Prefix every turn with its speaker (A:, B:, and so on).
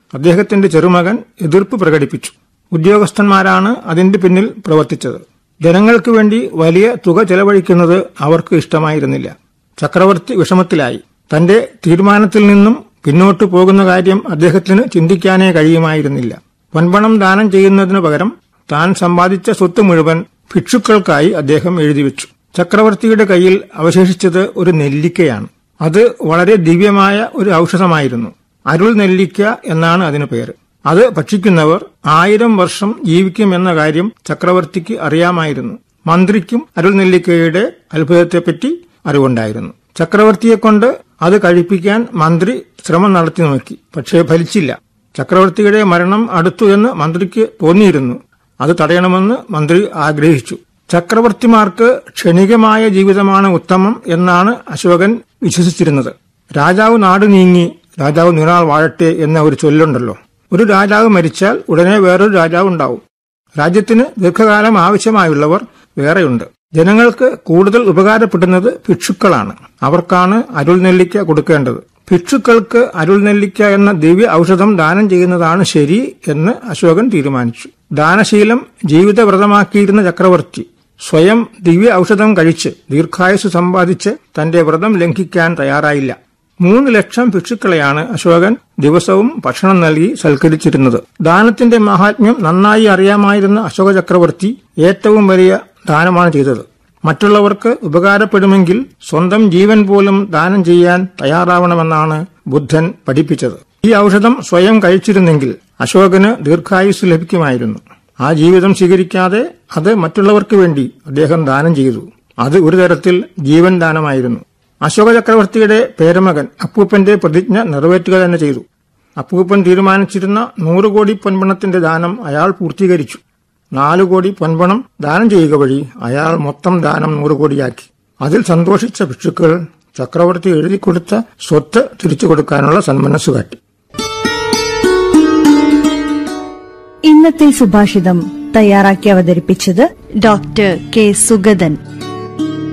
A: അദ്ദേഹത്തിന്റെ ചെറുമകൻ എതിർപ്പ് പ്രകടിപ്പിച്ചു ഉദ്യോഗസ്ഥന്മാരാണ് അതിന്റെ പിന്നിൽ പ്രവർത്തിച്ചത് ജനങ്ങൾക്ക് വേണ്ടി വലിയ തുക ചെലവഴിക്കുന്നത് അവർക്ക് ഇഷ്ടമായിരുന്നില്ല ചക്രവർത്തി വിഷമത്തിലായി തന്റെ തീരുമാനത്തിൽ നിന്നും പിന്നോട്ടു പോകുന്ന കാര്യം അദ്ദേഹത്തിന് ചിന്തിക്കാനേ കഴിയുമായിരുന്നില്ല പൊൻപണം ദാനം ചെയ്യുന്നതിനു പകരം താൻ സമ്പാദിച്ച സ്വത്ത് മുഴുവൻ ഭിക്ഷുക്കൾക്കായി അദ്ദേഹം എഴുതിവെച്ചു ചക്രവർത്തിയുടെ കയ്യിൽ അവശേഷിച്ചത് ഒരു നെല്ലിക്കയാണ് അത് വളരെ ദിവ്യമായ ഒരു ഔഷധമായിരുന്നു അരുൾ നെല്ലിക്ക എന്നാണ് അതിന് പേര് അത് ഭക്ഷിക്കുന്നവർ ആയിരം വർഷം ജീവിക്കുമെന്ന കാര്യം ചക്രവർത്തിക്ക് അറിയാമായിരുന്നു മന്ത്രിക്കും അരുൾ നെല്ലിക്കയുടെ അത്ഭുതത്തെപ്പറ്റി അറിവുണ്ടായിരുന്നു ചക്രവർത്തിയെക്കൊണ്ട് അത് കഴിപ്പിക്കാൻ മന്ത്രി ശ്രമം നടത്തി നോക്കി പക്ഷേ ഫലിച്ചില്ല ചക്രവർത്തിയുടെ മരണം അടുത്തു എന്ന് മന്ത്രിക്ക് തോന്നിയിരുന്നു അത് തടയണമെന്ന് മന്ത്രി ആഗ്രഹിച്ചു ചക്രവർത്തിമാർക്ക് ക്ഷണികമായ ജീവിതമാണ് ഉത്തമം എന്നാണ് അശോകൻ വിശ്വസിച്ചിരുന്നത് രാജാവ് നാട് നീങ്ങി രാജാവ് നീണാൾ വാഴട്ടെ എന്ന ഒരു ചൊല്ലുണ്ടല്ലോ ഒരു രാജാവ് മരിച്ചാൽ ഉടനെ വേറൊരു രാജാവ് ഉണ്ടാവും രാജ്യത്തിന് ദീർഘകാലം ആവശ്യമായുള്ളവർ വേറെയുണ്ട് ജനങ്ങൾക്ക് കൂടുതൽ ഉപകാരപ്പെടുന്നത് ഭിക്ഷുക്കളാണ് അവർക്കാണ് അരുൾ നെല്ലിക്ക കൊടുക്കേണ്ടത് ഭിക്ഷുക്കൾക്ക് അരുൾ നെല്ലിക്ക എന്ന ദിവ്യ ഔഷധം ദാനം ചെയ്യുന്നതാണ് ശരി എന്ന് അശോകൻ തീരുമാനിച്ചു ദാനശീലം ജീവിതവ്രതമാക്കിയിരുന്ന ചക്രവർത്തി സ്വയം ദിവ്യ ഔഷധം കഴിച്ച് ദീർഘായുസ് സമ്പാദിച്ച് തന്റെ വ്രതം ലംഘിക്കാൻ തയ്യാറായില്ല മൂന്ന് ലക്ഷം ഭിക്ഷുക്കളെയാണ് അശോകൻ ദിവസവും ഭക്ഷണം നൽകി സൽക്കരിച്ചിരുന്നത് ദാനത്തിന്റെ മഹാത്മ്യം നന്നായി അറിയാമായിരുന്ന അശോക ചക്രവർത്തി ഏറ്റവും വലിയ ദാനമാണ് ചെയ്തത് മറ്റുള്ളവർക്ക് ഉപകാരപ്പെടുമെങ്കിൽ സ്വന്തം ജീവൻ പോലും ദാനം ചെയ്യാൻ തയ്യാറാവണമെന്നാണ് ബുദ്ധൻ പഠിപ്പിച്ചത് ഈ ഔഷധം സ്വയം കഴിച്ചിരുന്നെങ്കിൽ അശോകന് ദീർഘായുസ് ലഭിക്കുമായിരുന്നു ആ ജീവിതം സ്വീകരിക്കാതെ അത് മറ്റുള്ളവർക്ക് വേണ്ടി അദ്ദേഹം ദാനം ചെയ്തു അത് ഒരു തരത്തിൽ ജീവൻ ദാനമായിരുന്നു അശോക ചക്രവർത്തിയുടെ പേരമകൻ അപ്പൂപ്പന്റെ പ്രതിജ്ഞ നിറവേറ്റുക തന്നെ ചെയ്തു അപ്പൂപ്പൻ തീരുമാനിച്ചിരുന്ന നൂറ് കോടി പൊൻപണത്തിന്റെ ദാനം അയാൾ പൂർത്തീകരിച്ചു നാലു കോടി പൊൻപണം ദാനം ചെയ്യുക വഴി അയാൾ മൊത്തം ദാനം നൂറ് കോടിയാക്കി അതിൽ സന്തോഷിച്ച ഭിക്ഷുക്കൾ ചക്രവർത്തി എഴുതിക്കൊടുത്ത സ്വത്ത് തിരിച്ചു കൊടുക്കാനുള്ള സന്മനസ് കാട്ടി
B: ഇന്നത്തെ സുഭാഷിതം തയ്യാറാക്കി അവതരിപ്പിച്ചത് ഡോക്ടർ കെ സുഗതൻ